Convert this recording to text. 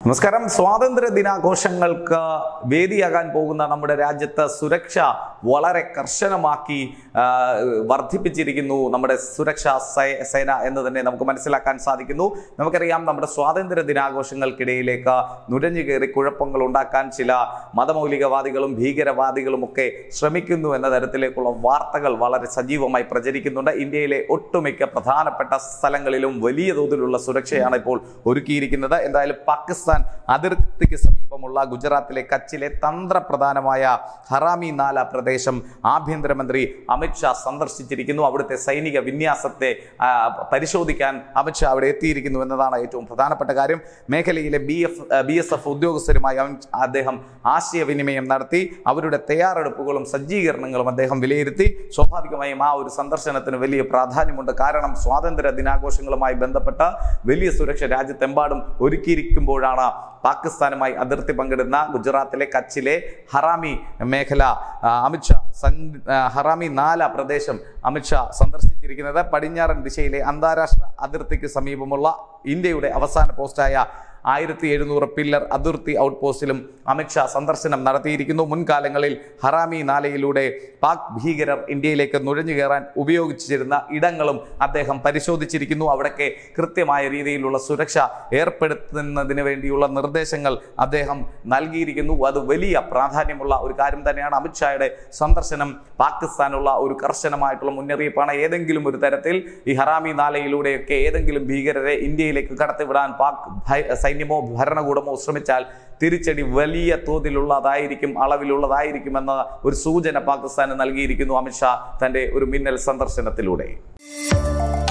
നമസ്കാരം സ്വാതന്ത്ര്യ ദിനാഘോഷങ്ങൾക്ക് വേദിയാകാൻ പോകുന്ന നമ്മുടെ രാജ്യത്ത് സുരക്ഷ വളരെ കർശനമാക്കി ആ, വർദ്ധിപ്പിച്ചിരിക്കുന്നു നമ്മുടെ സുരക്ഷാ സേ- സേന എന്ന് തന്നെ നമുക്ക് മനസ്സിലാക്കാൻ സാധിക്കുന്നു നമുക്കറിയാം നമ്മുടെ സ്വാതന്ത്ര്യ ദിനാഘോഷങ്ങൾക്കിടയിലേക്ക് നുരഞ്ഞു കയറി കുഴപ്പങ്ങൾ ഉണ്ടാക്കാൻ ചില മതമൗലികവാദികളും ഭീകരവാദികളും ഒക്കെ ശ്രമിക്കുന്നു എന്ന തരത്തിലേക്കുള്ള വാർത്തകൾ വളരെ സജീവമായി പ്രചരിക്കുന്നുണ്ട് ഇന്ത്യയിലെ ഒട്ടുമിക്ക പ്രധാനപ്പെട്ട സ്ഥലങ്ങളിലും വലിയ തോതിലുള്ള സുരക്ഷയാണ് ഇപ്പോൾ ഒരുക്കിയിരിക്കുന്നത് എന്തായാലും പാകിസ്ഥാൻ അതിർത്തിക്ക് സമീപമുള്ള ഗുജറാത്തിലെ കച്ചിലെ തന്ത്രപ്രധാനമായ ഹറാമി നാല പ്രദേശം ആഭ്യന്തരമന്ത്രി അമിത്ഷാ സന്ദർശിച്ചിരിക്കുന്നു അവിടുത്തെ സൈനിക വിന്യാസത്തെ ആ, പരിശോധിക്കാൻ അമിത്ഷാ അവിടെ എത്തിയിരിക്കുന്നു എന്നതാണ് ഏറ്റവും പ്രധാനപ്പെട്ട കാര്യം മേഖലയിലെ B F B S F ഉദ്യോഗസ്ഥരുമായി അമിത് അദ്ദേഹം ആശയവിനിമയം നടത്തി അവരുടെ തയ്യാറെടുപ്പുകളും സജ്ജീകരണങ്ങളും അദ്ദേഹം വിലയിരുത്തി സ്വാഭാവികമായും ആ ഒരു സന്ദർശനത്തിന് വലിയ പ്രാധാന്യമുണ്ട് കാരണം സ്വാതന്ത്ര്യ ദിനാഘോഷങ്ങളുമായി ബന്ധപ്പെട്ട വലിയ സുരക്ഷ രാജ്യത്തെമ്പാടും ഒരുക്കിയിരിക്കുമ്പോഴാണ് പാകിസ്ഥാനുമായി അതിർത്തി പങ്കിടുന്ന ഗുജറാത്തിലെ കച്ചിലെ ഹറാമി മേഖല ആ, അമിത്ഷാ സൻ ആ, ഹറാമി നാല പ്രദേശം അമിത്ഷാ സന്ദർശിച്ചിരിക്കുന്നത് പടിഞ്ഞാറൻ ദിശയിലെ അന്താരാഷ്ട്ര അതിർത്തിക്ക് സമീപമുള്ള ഇന്ത്യയുടെ അവസാന പോസ്റ്റായ ആയിരത്തി എഴുന്നൂറ് പില്ലർ അതിർത്തി ഔട്ട് പോസ്റ്റിലും അമിത്ഷാ സന്ദർശനം നടത്തിയിരിക്കുന്നു മുൻകാലങ്ങളിൽ ഹറാമി നാലയിലൂടെ പാക് ഭീകരർ ഇന്ത്യയിലേക്ക് നുഴഞ്ഞു കയറാൻ ഉപയോഗിച്ചിരുന്ന ഇടങ്ങളും അദ്ദേഹം പരിശോധിച്ചിരിക്കുന്നു അവിടൊക്കെ കൃത്യമായ രീതിയിലുള്ള സുരക്ഷ ഏർപ്പെടുത്തുന്നതിന് വേണ്ടിയുള്ള നിർദ്ദേശങ്ങൾ അദ്ദേഹം നൽകിയിരിക്കുന്നു അത് വലിയ പ്രാധാന്യമുള്ള ഒരു കാര്യം തന്നെയാണ് അമിത്ഷായുടെ സന്ദർശനം പാകിസ്ഥാനുള്ള ഒരു കർശനമായിട്ടുള്ള മുന്നറിയിപ്പാണ് ഏതെങ്കിലും ഒരു തരത്തിൽ ഈ ഹറാമി നാലയിലൂടെയൊക്കെ ഏതെങ്കിലും ഭീകരരെ ഇന്ത്യയിലേക്ക് കടത്തിവിടാൻ പാക് ഭയ- സൈന്യമോ ഭരണകൂടമോ ശ്രമിച്ചാൽ തിരിച്ചടി വലിയ തോതിലുള്ളതായിരിക്കും അളവിലുള്ളതായിരിക്കുമെന്ന ഒരു സൂചന പാകിസ്ഥാന് നൽകിയിരിക്കുന്നു അമിത്ഷാ തന്റെ ഒരു മിന്നൽ സന്ദർശനത്തിലൂടെ